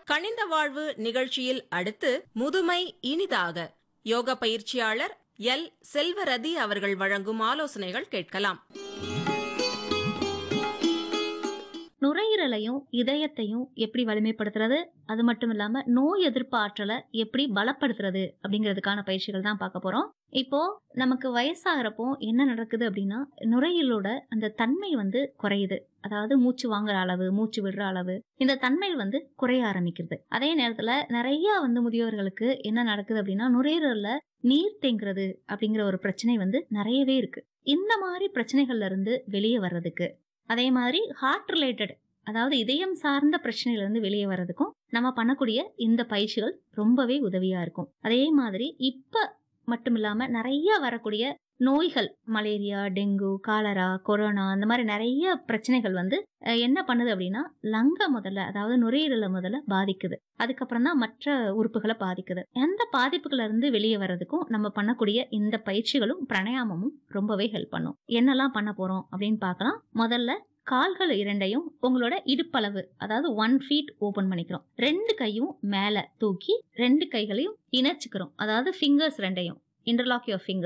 கனிந்த வாழ்வு நிகழ்ச்சியில் அடுத்து முதுமை இனிதாக யோக பயிற்சியாளர் எல் செல்வரதி அவர்கள் வழங்கும் ஆலோசனைகள் கேட்கலாம் நுரையீரலையும் இதயத்தையும் எப்படி வலிமைப்படுத்துறது அது மட்டும் இல்லாம நோய் எதிர்ப்பு ஆற்றலை எப்படி பலப்படுத்துறது அப்படிங்கிறதுக்கான பயிற்சிகள் தான் பார்க்க போறோம் இப்போ நமக்கு வயசாகிறப்போ என்ன நடக்குது அப்படின்னா நுரையீரலோட அந்த தன்மை வந்து குறையுது அதாவது மூச்சு வாங்குற அளவு மூச்சு விடுற அளவு இந்த தன்மை வந்து குறைய ஆரம்பிக்கிறது அதே நேரத்துல நிறைய வந்து முதியோர்களுக்கு என்ன நடக்குது அப்படின்னா நுரையீரல்ல நீர் தேங்குறது அப்படிங்கிற ஒரு பிரச்சனை வந்து நிறையவே இருக்கு இந்த மாதிரி பிரச்சனைகள்ல இருந்து வெளியே வர்றதுக்கு அதே மாதிரி ஹார்ட் ரிலேட்டட் அதாவது இதயம் சார்ந்த பிரச்சனையில இருந்து வெளியே வர்றதுக்கும் நம்ம பண்ணக்கூடிய இந்த பயிற்சிகள் ரொம்பவே உதவியா இருக்கும் அதே மாதிரி இப்ப மட்டும் இல்லாம நிறைய வரக்கூடிய நோய்கள் மலேரியா டெங்கு காலரா கொரோனா அந்த மாதிரி நிறைய பிரச்சனைகள் வந்து அஹ், என்ன பண்ணுது அப்படின்னா லங்க முதல்ல அதாவது நுரையீரலை முதல்ல பாதிக்குது அதுக்கப்புறம் தான் மற்ற உறுப்புகளை பாதிக்குது அந்த பாதிப்புகள்ல இருந்து வெளியே வர்றதுக்கும் நம்ம பண்ணக்கூடிய இந்த பயிற்சிகளும் பிராணாயாமமும் ரொம்பவே ஹெல்ப் பண்ணும் என்னெல்லாம் பண்ண போறோம் அப்படின்னு பார்க்கலாம் முதல்ல கால்கள் இரண்டையும் உங்களோட இடுப்பளவு அதாவது ஒன் ஃபீட் ஓபன் பண்ணிக்கிறோம் ரெண்டு கையும் மேல தூக்கி ரெண்டு கைகளையும் இணைச்சுக்கிறோம் அதாவது ஃபிங்கர்ஸ் ரெண்டையும் இன்டர்லாக் யுவர் ஃபிங்கர்